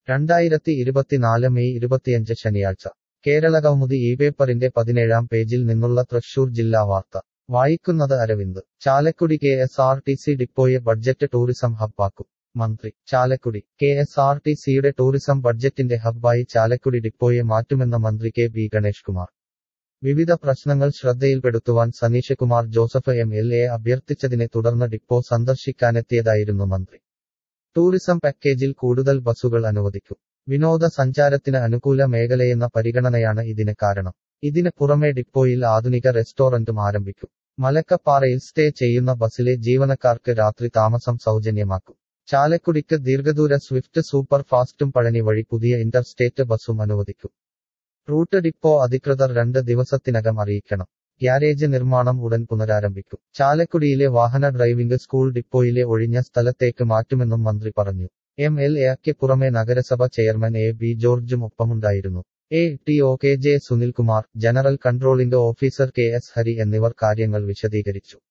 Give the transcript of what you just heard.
രണ്ടായിരത്തി ഇരുപത്തിനാല് മെയ് ഇരുപത്തിയഞ്ച് ശനിയാഴ്ച കേരളകൗമുദി ഈ പേപ്പറിന്റെ പതിനേഴാം പേജിൽ നിന്നുള്ള തൃശൂർ ജില്ലാ വാർത്ത വായിക്കുന്നത് Aravind Chalakudy K S R T C ഡിപ്പോയെ ബഡ്ജറ്റ് ടൂറിസം ഹബ്ബാക്കും മന്ത്രി Chalakudy K S R T സിയുടെ ടൂറിസം ബഡ്ജറ്റിന്റെ ഹബ്ബായി ചാലക്കുടി ഡിപ്പോയെ മാറ്റുമെന്ന മന്ത്രി കെ ബി ഗണേഷ് കുമാർ വിവിധ പ്രശ്നങ്ങൾ ശ്രദ്ധയിൽപ്പെടുത്തുവാൻ Saneesh Kumar Joseph M L A അഭ്യർത്ഥിച്ചതിനെ തുടർന്ന് ഡിപ്പോ സന്ദർശിക്കാനെത്തിയതായിരുന്നു മന്ത്രി ടൂറിസം പാക്കേജിൽ കൂടുതൽ ബസുകൾ അനുവദിക്കും വിനോദസഞ്ചാരത്തിന് അനുകൂല മേഖലയെന്ന പരിഗണനയാണ് ഇതിന് കാരണം ഇതിന് പുറമെ ഡിപ്പോയിൽ ആധുനിക റെസ്റ്റോറന്റും ആരംഭിക്കും മലക്കപ്പാറയിൽ സ്റ്റേ ചെയ്യുന്ന ബസിലെ ജീവനക്കാർക്ക് രാത്രി താമസം സൗജന്യമാക്കും ചാലക്കുടിക്ക് ദീർഘദൂര സ്വിഫ്റ്റ് സൂപ്പർ ഫാസ്റ്റും പഴനി വഴി പുതിയ ഇന്റർസ്റ്റേറ്റ് ബസും അനുവദിക്കും റൂട്ട് ഡിപ്പോ അധികൃതർ രണ്ട് ദിവസത്തിനകം അറിയിക്കണം ഗ്യാരേജ് നിർമ്മാണം ഉടൻ പുനരാരംഭിക്കും ചാലക്കുടിയിലെ വാഹന ഡ്രൈവിംഗ് സ്കൂൾ ഡിപ്പോയിലെ ഒഴിഞ്ഞ സ്ഥലത്തേക്ക് മാറ്റുമെന്നും മന്ത്രി പറഞ്ഞു എം എൽ എക്ക് പുറമെ നഗരസഭ ചെയർമാൻ എ ബി ജോർജും ഒപ്പമുണ്ടായിരുന്നു A T O K J Sunilkumar general controlling officer K S Hari എന്നിവർ കാര്യങ്ങൾ വിശദീകരിച്ചു